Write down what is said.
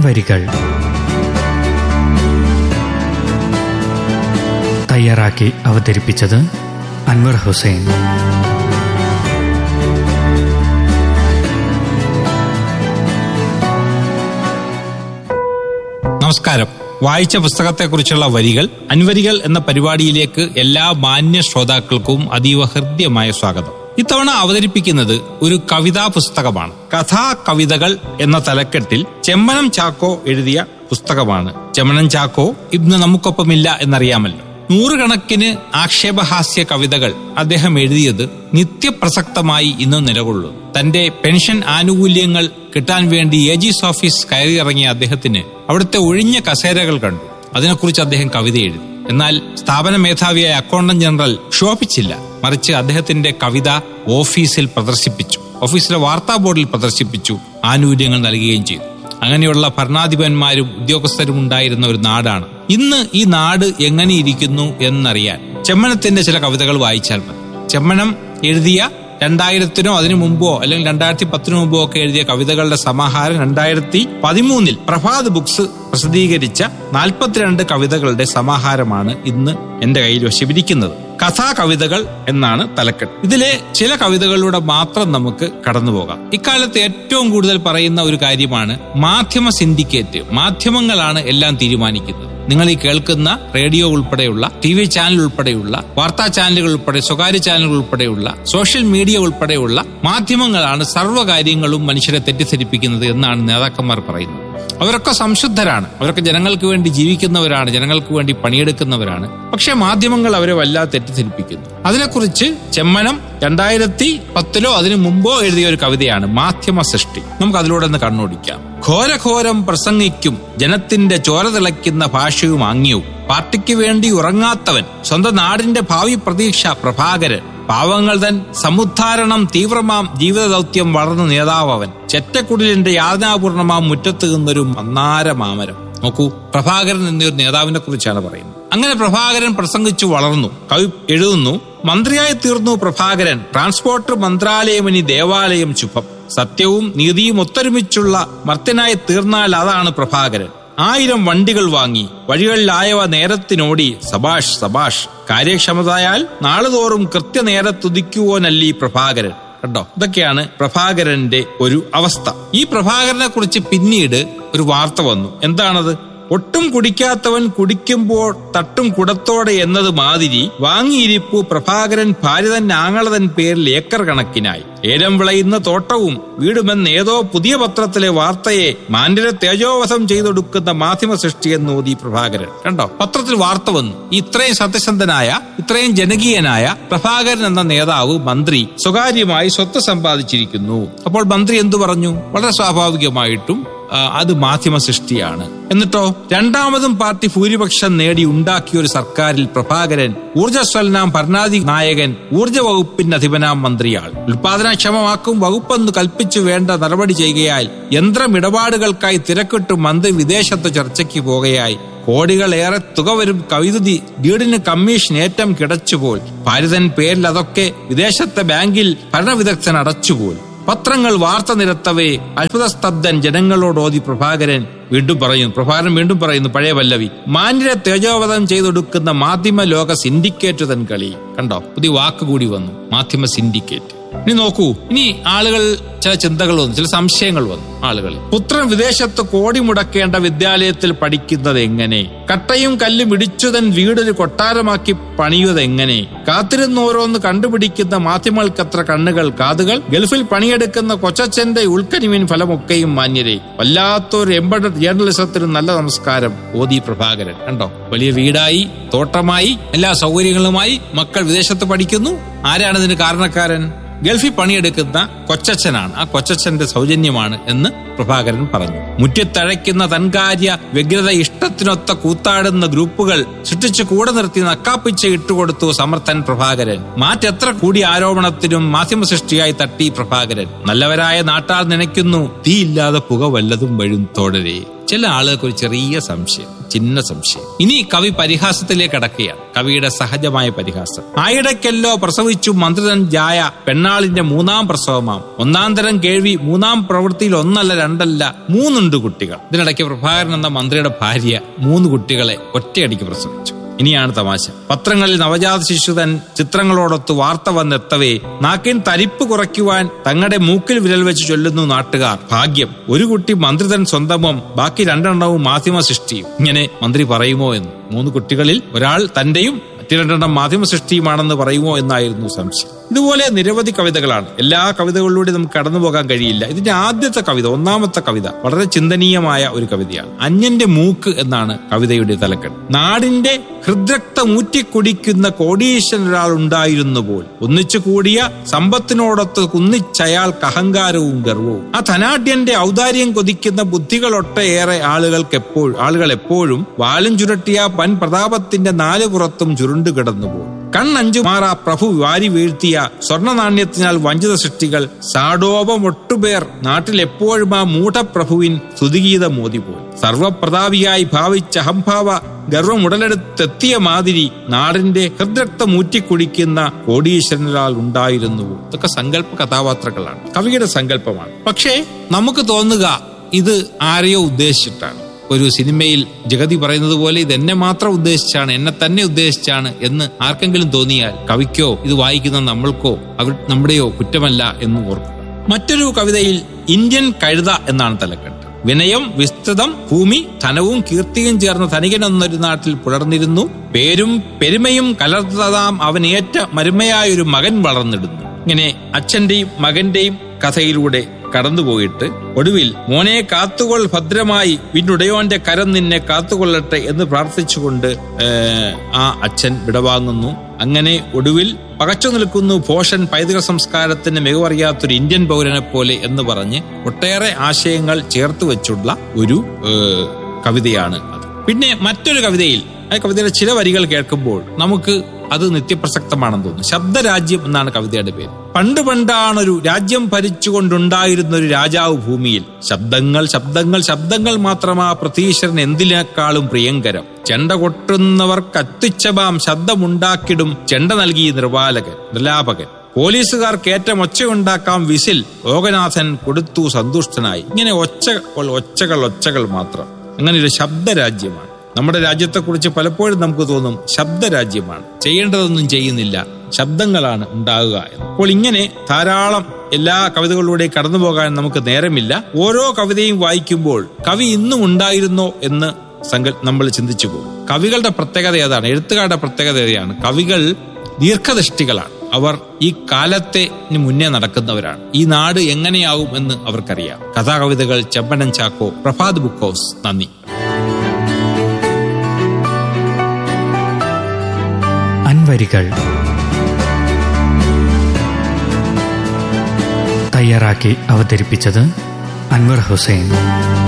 വരികൾ തയ്യാറാക്കി അവതരിപ്പിച്ചത് അൻവർ ഹുസൈൻ നമസ്കാരം വായിച്ച പുസ്തകത്തെക്കുറിച്ചുള്ള വരികൾ അൻവരികൾ എന്ന പരിപാടിയിലേക്ക് എല്ലാ മാന്യ ശ്രോതാക്കൾക്കും അതീവ ഹൃദ്യമായ സ്വാഗതം ഇത്തവണ അവതരിപ്പിക്കുന്നത് ഒരു കവിതാ പുസ്തകമാണ് കഥാ കവിതകൾ എന്ന തലക്കെട്ടിൽ ചെമ്മനം ചാക്കോ എഴുതിയ പുസ്തകമാണ് ചെമ്മനം ചാക്കോ ഇന്ന് നമുക്കൊപ്പമില്ല എന്നറിയാമല്ലോ നൂറുകണക്കിന് ആക്ഷേപഹാസ്യ കവിതകൾ അദ്ദേഹം എഴുതിയത് നിത്യപ്രസക്തമായി ഇന്ന് നിലകൊള്ളുന്നു തന്റെ പെൻഷൻ ആനുകൂല്യങ്ങൾ കിട്ടാൻ വേണ്ടി ഏജീസ് ഓഫീസ് കയറിയിറങ്ങിയ അദ്ദേഹത്തിന് അവിടുത്തെ ഒഴിഞ്ഞ കസേരകൾ കണ്ടു അതിനെക്കുറിച്ച് അദ്ദേഹം കവിത എഴുതി എന്നാൽ സ്ഥാപന മേധാവിയായ അക്കൗണ്ടന്റ് ജനറൽ ക്ഷോഭിച്ചില്ല മറിച്ച് അദ്ദേഹത്തിന്റെ കവിത ഓഫീസിൽ പ്രദർശിപ്പിച്ചു ഓഫീസിലെ വാർത്താ ബോർഡിൽ പ്രദർശിപ്പിച്ചു ആനുകൂല്യങ്ങൾ നൽകുകയും ചെയ്തു അങ്ങനെയുള്ള ഭരണാധിപന്മാരും ഉദ്യോഗസ്ഥരും ഉണ്ടായിരുന്ന ഒരു നാടാണ് ഇന്ന് ഈ നാട് എങ്ങനെയിരിക്കുന്നു എന്നറിയാൻ ചെമ്മനത്തിന്റെ ചില കവിതകൾ വായിച്ചാൽ മതി ചെമ്മനം എഴുതിയ രണ്ടായിരത്തിനോ അതിനു മുമ്പോ അല്ലെങ്കിൽ രണ്ടായിരത്തി പത്തിനു മുമ്പോ ഒക്കെ എഴുതിയ കവിതകളുടെ സമാഹാരം രണ്ടായിരത്തി പതിമൂന്നിൽ പ്രഭാത് ബുക്സ് പ്രസിദ്ധീകരിച്ച നാൽപ്പത്തിരണ്ട് കവിതകളുടെ സമാഹാരമാണ് ഇന്ന് എന്റെ കയ്യിൽ വശിപ്പിരിക്കുന്നത് കഥാകവിതകൾ എന്നാണ് തലക്കെട്ട് ഇതിലെ ചില കവിതകളിലൂടെ മാത്രം നമുക്ക് കടന്നു പോകാം ഇക്കാലത്ത് ഏറ്റവും കൂടുതൽ പറയുന്ന ഒരു കാര്യമാണ് മാധ്യമ സിൻഡിക്കേറ്റ് മാധ്യമങ്ങളാണ് എല്ലാം തീരുമാനിക്കുന്നത് നിങ്ങൾ ഈ കേൾക്കുന്ന റേഡിയോ ഉൾപ്പെടെയുള്ള ടി വി ചാനൽ ഉൾപ്പെടെയുള്ള വാർത്താ ചാനലുകൾ ഉൾപ്പെടെ സ്വകാര്യ ചാനലുകൾ ഉൾപ്പെടെയുള്ള സോഷ്യൽ മീഡിയ ഉൾപ്പെടെയുള്ള മാധ്യമങ്ങളാണ് സർവ്വകാര്യങ്ങളും മനുഷ്യരെ തെറ്റിദ്ധരിപ്പിക്കുന്നത് എന്നാണ് നേതാക്കന്മാർ പറയുന്നത് അവരൊക്കെ സംശുദ്ധരാണ് അവരൊക്കെ ജനങ്ങൾക്ക് വേണ്ടി ജീവിക്കുന്നവരാണ് ജനങ്ങൾക്ക് വേണ്ടി പണിയെടുക്കുന്നവരാണ് പക്ഷെ മാധ്യമങ്ങൾ അവരെ വല്ലാതെ തെറ്റിദ്ധരിപ്പിക്കുന്നു അതിനെക്കുറിച്ച് ചെമ്മനം രണ്ടായിരത്തി പത്തിലോ അതിനു മുമ്പോ എഴുതിയ ഒരു കവിതയാണ് മാധ്യമ സൃഷ്ടി നമുക്ക് അതിലൂടെ ഒന്ന് കണ്ണോടിക്കാം ഘോരഘോരം പ്രസംഗിക്കും ജനത്തിന്റെ ചോര തിളയ്ക്കുന്ന ഭാഷയും ആംഗ്യവും പാർട്ടിക്ക് വേണ്ടി ഉറങ്ങാത്തവൻ സ്വന്തം നാടിന്റെ ഭാവി പ്രതീക്ഷ പ്രഭാകരൻ പാവങ്ങൾ തൻ സമുദ്ധാരണം തീവ്രമാം ജീവിത ദൗത്യം വളർന്ന നേതാവൻ ചെറ്റക്കുടിലിന്റെ യാതനാപൂർണമാം മുറ്റത്ത് നിന്നൊരു മന്നാര മാമരം നോക്കൂ പ്രഭാകരൻ എന്നൊരു നേതാവിനെ കുറിച്ചാണ് പറയുന്നത് അങ്ങനെ പ്രഭാകരൻ പ്രസംഗിച്ചു വളർന്നു കവി എഴുതുന്നു മന്ത്രിയായി തീർന്നു പ്രഭാകരൻ ട്രാൻസ്പോർട്ട് മന്ത്രാലയമിനി ദേവാലയം ശുഭം സത്യവും നീതിയും ഒത്തൊരുമിച്ചുള്ള മർത്യനായി തീർന്നാൽ അതാണ് പ്രഭാകരൻ ആയിരം വണ്ടികൾ വാങ്ങി വഴികളിലായവ നേരത്തിനോടി സബാഷ് സബാഷ് കാര്യക്ഷമതയാൽ നാളുതോറും കൃത്യനേരത്തുദിക്കുവോനല്ലീ പ്രഭാകരൻ കണ്ടോ ഇതൊക്കെയാണ് പ്രഭാകരന്റെ ഒരു അവസ്ഥ ഈ പ്രഭാകരനെ കുറിച്ച് പിന്നീട് ഒരു വാർത്ത വന്നു എന്താണത് ഒട്ടും കുടിക്കാത്തവൻ കുടിക്കുമ്പോൾ തട്ടും കുടത്തോടെ എന്നത് മാതിരി വാങ്ങിയിരിപ്പു പ്രഭാകരൻ ഭാര്യതൻ ആങ്ങളതൻ പേരിൽ ഏക്കർ കണക്കിനായി ഏലം വിളയുന്ന തോട്ടവും വീടുമെന്ന് ഏതോ പുതിയ പത്രത്തിലെ വാർത്തയെ മാന്യരെ തേജോവധം ചെയ്തൊടുക്കുന്ന മാധ്യമ സൃഷ്ടിയെന്ന് ഓതി പ്രഭാകരൻ കണ്ടോ പത്രത്തിൽ വാർത്ത വന്നു ഇത്രയും സത്യസന്ധനായ ഇത്രയും ജനകീയനായ പ്രഭാകരൻ എന്ന നേതാവ് മന്ത്രി സ്വകാര്യമായി സ്വത്ത് സമ്പാദിച്ചിരിക്കുന്നു അപ്പോൾ മന്ത്രി എന്തു പറഞ്ഞു വളരെ സ്വാഭാവികമായിട്ടും ആ, അത് മാധ്യമ സൃഷ്ടിയാണ് എന്നിട്ടോ രണ്ടാമതും പാർട്ടി ഭൂരിപക്ഷം നേടി ഉണ്ടാക്കിയ ഒരു സർക്കാരിൽ പ്രഭാകരൻ ഊർജ്ജസ്വലനാം ഭരണാധി നായകൻ ഊർജ്ജ വകുപ്പിന്റെ അധിപനാം മന്ത്രിയാൾ ഉൽപാദനക്ഷമമാക്കും വകുപ്പെന്ന് കൽപ്പിച്ചു വേണ്ട നടപടി ചെയ്യുകയാൽ യന്ത്രമിടപാടുകൾക്കായി തിരക്കിട്ട് മന്ത്രി വിദേശത്ത് ചർച്ചയ്ക്ക് പോകുകയായി കോടികളേറെ തുക വരും കവിതുതി വീടിന് കമ്മീഷൻ ഏറ്റം കിടച്ചുപോൽ ഭാരതൻ പേരിൽ അതൊക്കെ വിദേശത്തെ ബാങ്കിൽ ഭരണവിദഗ്ധൻ അടച്ചുപോൽ പത്രങ്ങൾ വാർത്ത നിരത്തവേ അത്ഭുതസ്തബ്ധൻ ജനങ്ങളോടോതി പ്രഭാകരൻ വീണ്ടും പറയുന്നു പ്രഭാകരൻ വീണ്ടും പറയുന്നു പഴയ പല്ലവി മാന്യരെ തേജോവധം ചെയ്തൊടുക്കുന്ന മാധ്യമ ലോക സിൻഡിക്കേറ്റ് തൻ കളി കണ്ടോ പുതിയ വാക്ക് കൂടി വന്നു മാധ്യമ സിൻഡിക്കേറ്റ് ഇനി നോക്കൂ ഇനി ആളുകൾ ചില ചിന്തകൾ വന്നു ചില സംശയങ്ങൾ വന്നു ആളുകളിൽ പുത്രൻ വിദേശത്ത് കോടി മുടക്കേണ്ട വിദ്യാലയത്തിൽ പഠിക്കുന്നത് എങ്ങനെ കട്ടയും കല്ലും ഇടിച്ചുതൻ വീടൊരു കൊട്ടാരമാക്കി പണിയുന്നത് എങ്ങനെ കാത്തിരുന്ന് ഓരോന്ന് കണ്ടുപിടിക്കുന്ന മാധ്യമങ്ങൾക്കത്ര കണ്ണുകൾ കാതുകൾ ഗൾഫിൽ പണിയെടുക്കുന്ന കൊച്ചച്ഛന്റെ ഉൾക്കനിവിൻ ഫലമൊക്കെയും മാന്യരെ വല്ലാത്തൊരു എംബഡഡ് ജേർണലിസത്തിന് നല്ല നമസ്കാരം ഓതി പ്രഭാകരൻ കണ്ടോ വലിയ വീടായി തോട്ടമായി എല്ലാ സൗകര്യങ്ങളുമായി മക്കൾ വിദേശത്ത് പഠിക്കുന്നു ആരാണ് ഇതിന് കാരണക്കാരൻ ഗൾഫിൽ പണിയെടുക്കുന്ന കൊച്ചച്ഛനാണ് ആ കൊച്ചച്ഛന്റെ സൗജന്യമാണ് എന്ന് പ്രഭാകരൻ പറഞ്ഞു മുറ്റത്തഴയ്ക്കുന്ന തൻകാര്യ വ്യഗ്രത ഇഷ്ടത്തിനൊത്ത കൂത്താടുന്ന ഗ്രൂപ്പുകൾ സൃഷ്ടിച്ച് കൂടെ നിർത്തി നക്കാപ്പിച്ച ഇട്ടുകൊടുത്തു സമർത്ഥൻ പ്രഭാകരൻ മാറ്റെത്ര കൂടി ആരോപണത്തിനും മാധ്യമ സൃഷ്ടിയായി തട്ടി പ്രഭാകരൻ നല്ലവരായ നാട്ടാർ നനയ്ക്കുന്നു തീയില്ലാതെ പുക വല്ലതും വഴും തോടരെ ചില ആളുകൾക്ക് ഒരു ചെറിയ സംശയം ചിന്ന സംശയം ഇനി കവി പരിഹാസത്തിലേക്ക് കടക്കുകയാണ് കവിയുടെ സഹജമായ പരിഹാസം ആയിടയ്ക്കല്ലോ പ്രസവിച്ചു മന്ത്രിതൻ ജായ പെണ്ണാളിന്റെ മൂന്നാം പ്രസവമാം ഒന്നാം തരം കേൾവി മൂന്നാം പ്രവൃത്തിയിൽ ഒന്നല്ല രണ്ടല്ല മൂന്നുണ്ട് കുട്ടികൾ ഇതിനിടയ്ക്ക് പ്രഭാകരൻ എന്ന മന്ത്രിയുടെ ഭാര്യ മൂന്ന് കുട്ടികളെ ഒറ്റയടിക്ക് പ്രസവിച്ചു ഇനിയാണ് തമാശ പത്രങ്ങളിൽ നവജാത ശിശുതൻ ചിത്രങ്ങളോടൊത്ത് വാർത്ത വന്നെത്തവേ നാക്കിൻ തരിപ്പ് കുറയ്ക്കുവാൻ തങ്ങളുടെ മൂക്കിൽ വിരൽ വെച്ച് ചൊല്ലുന്നു നാട്ടുകാർ ഭാഗ്യം ഒരു കുട്ടി മന്ത്രിതൻ സ്വന്തമും ബാക്കി രണ്ടെണ്ണവും മാധ്യമ സൃഷ്ടിയും ഇങ്ങനെ മന്ത്രി പറയുമോ എന്ന് മൂന്ന് കുട്ടികളിൽ ഒരാൾ തന്റെയും മറ്റു രണ്ടെണ്ണം മാധ്യമ സൃഷ്ടിയുമാണെന്ന് പറയുമോ എന്നായിരുന്നു സംശയം ഇതുപോലെ നിരവധി കവിതകളാണ് എല്ലാ കവിതകളിലൂടെ നമുക്ക് കടന്നു പോകാൻ കഴിയില്ല ഇതിന്റെ ആദ്യത്തെ കവിത ഒന്നാമത്തെ കവിത വളരെ ചിന്തനീയമായ ഒരു കവിതയാണ് അന്യന്റെ മൂക്ക് എന്നാണ് കവിതയുടെ തലക്കെട്ട് നാടിന്റെ ഹൃദ്രക്തം ഊറ്റിക്കുടിക്കുന്ന കോടീശ്വരൻ ഒരാൾ ഉണ്ടായിരുന്നു പോൽ ഒന്നിച്ചു കൂടിയ സമ്പത്തിനോടൊത്ത് കുന്നിച്ചയാൾക്ക് അഹങ്കാരവും ഗർവവും ആ ധനാഢ്യന്റെ ഔദാര്യം കൊതിക്കുന്ന ബുദ്ധികളൊട്ടേറെ ആളുകൾക്ക് എപ്പോഴും ആളുകൾ എപ്പോഴും വാലും ചുരട്ടിയ വൻ പ്രതാപത്തിന്റെ നാല് പുറത്തും ചുരുണ്ടു കിടന്നുപോകും കണ്ണഞ്ചു മാറാ പ്രഭു വാരി വീഴ്ത്തിയ സ്വർണ്ണ നാണ്യത്തിനാൽ വഞ്ചിത സൃഷ്ടികൾ സാഡോപം ഒട്ടുപേർ നാട്ടിൽ എപ്പോഴും ആ മൂഢപ്രഭുവിൻ സ്തുതിഗീതം മോദിപോയി സർവപ്രതാപിയായി ഭാവിച്ച അഹംഭാവ ഗർവം ഉടലെടുത്തെത്തിയ മാതിരി നാടിന്റെ ഹൃദ്രക്തം ഊറ്റിക്കുടിക്കുന്ന കോടീശ്വരനൊരാൾ ഉണ്ടായിരുന്നു ഇതൊക്കെ സങ്കല്പ കഥാപാത്രങ്ങളാണ് കവിയുടെ സങ്കല്പമാണ് പക്ഷേ നമുക്ക് തോന്നുക ഇത് ആരെയോ ഉദ്ദേശിച്ചിട്ടാണ് ഒരു സിനിമയിൽ ജഗതി പറയുന്നത് പോലെ ഇത് എന്നെ മാത്രം ഉദ്ദേശിച്ചാണ് എന്നെ തന്നെ ഉദ്ദേശിച്ചാണ് എന്ന് ആർക്കെങ്കിലും തോന്നിയാൽ കവിക്കോ ഇത് വായിക്കുന്ന നമ്മൾക്കോ അവർ നമ്മുടെയോ കുറ്റമല്ല എന്ന് ഓർക്കുക മറ്റൊരു കവിതയിൽ ഇന്ത്യൻ കഴുത എന്നാണ് തലക്കെട്ട് വിനയം വിസ്തൃതം ഭൂമി ധനവും കീർത്തിയും ചേർന്ന ധനികൻ എന്നൊരു നാട്ടിൽ പുലർന്നിരുന്നു പേരും പെരുമയും കലർത്തതാം അവൻ ഏറ്റ മരുമയായ ഒരു മകൻ വളർന്നിടുന്നു ഇങ്ങനെ അച്ഛന്റെയും മകന്റെയും കഥയിലൂടെ കടന്നുപോയിട്ട് ഒടുവിൽ മോനെ കാത്തുകൊൾ ഭദ്രമായി വിന്നുടയോന്റെ കരം നിന്നെ കാത്തുകൊള്ളട്ടെ എന്ന് പ്രാർത്ഥിച്ചുകൊണ്ട് ഏഹ്, ആ അച്ഛൻ വിടവാങ്ങുന്നു അങ്ങനെ ഒടുവിൽ പകച്ചു നിൽക്കുന്നു ഭോഷൻ പൈതൃക സംസ്കാരത്തിന് മികവറിയാത്തൊരു ഇന്ത്യൻ പൗരനെ പോലെ എന്ന് പറഞ്ഞ് ഒട്ടേറെ ആശയങ്ങൾ ചേർത്ത് വെച്ചുള്ള ഒരു ഏഹ്, കവിതയാണ് അത് പിന്നെ മറ്റൊരു കവിതയിൽ ആ കവിതയുടെ ചില വരികൾ കേൾക്കുമ്പോൾ നമുക്ക് അത് നിത്യപ്രസക്തമാണെന്ന് തോന്നുന്നു ശബ്ദരാജ്യം എന്നാണ് കവിതയുടെ പേര് പണ്ട് പണ്ടാണൊരു രാജ്യം ഭരിച്ചുകൊണ്ടുണ്ടായിരുന്ന ഒരു രാജാവ് ഭൂമിയിൽ ശബ്ദങ്ങൾ ശബ്ദങ്ങൾ ശബ്ദങ്ങൾ മാത്രമാ പ്രതീശ്വരൻ എന്തിനേക്കാളും പ്രിയങ്കരം ചെണ്ട കൊട്ടുന്നവർക്ക് അത്യുച്ഛമാം ശബ്ദമുണ്ടാക്കിടും ചെണ്ട നൽകി നിർവാലകൻ നിർലാപകൻ പോലീസുകാർക്ക് ഏറ്റം ഒച്ചയുണ്ടാക്കാം വിസിൽ ലോകനാഥൻ കൊടുത്തു സന്തുഷ്ടനായി ഇങ്ങനെ ഒച്ച ഒച്ചകൾ ഒച്ചകൾ മാത്രം അങ്ങനെ ഒരു ശബ്ദരാജ്യമാണ് നമ്മുടെ രാജ്യത്തെക്കുറിച്ച് പലപ്പോഴും നമുക്ക് തോന്നും ശബ്ദരാജ്യമാണ് ചെയ്യേണ്ടതൊന്നും ചെയ്യുന്നില്ല ശബ്ദങ്ങളാണ് ഉണ്ടാകുക എന്ന് അപ്പോൾ ഇങ്ങനെ ധാരാളം എല്ലാ കവിതകളിലൂടെ കടന്നു പോകാൻ നമുക്ക് നേരമില്ല ഓരോ കവിതയും വായിക്കുമ്പോൾ കവി ഇന്നും ഉണ്ടായിരുന്നോ എന്ന് സങ്കൽ നമ്മൾ ചിന്തിച്ചു പോകും കവികളുടെ പ്രത്യേകത ഏതാണ് എഴുത്തുകാരുടെ പ്രത്യേകത ഏതാണ് കവികൾ ദീർഘദൃഷ്ടികളാണ് അവർ ഈ കാലത്തെ മുന്നേ നടക്കുന്നവരാണ് ഈ നാട് എങ്ങനെയാവും എന്ന് അവർക്കറിയാം കഥാകവിതകൾ ചെമ്പനൻ ചാക്കോ പ്രഭാത് ബുക്ക് ഹൗസ് നന്ദി അൻവരികൾ തയ്യാറാക്കി അവതരിപ്പിച്ചത് അൻവർ ഹുസൈൻ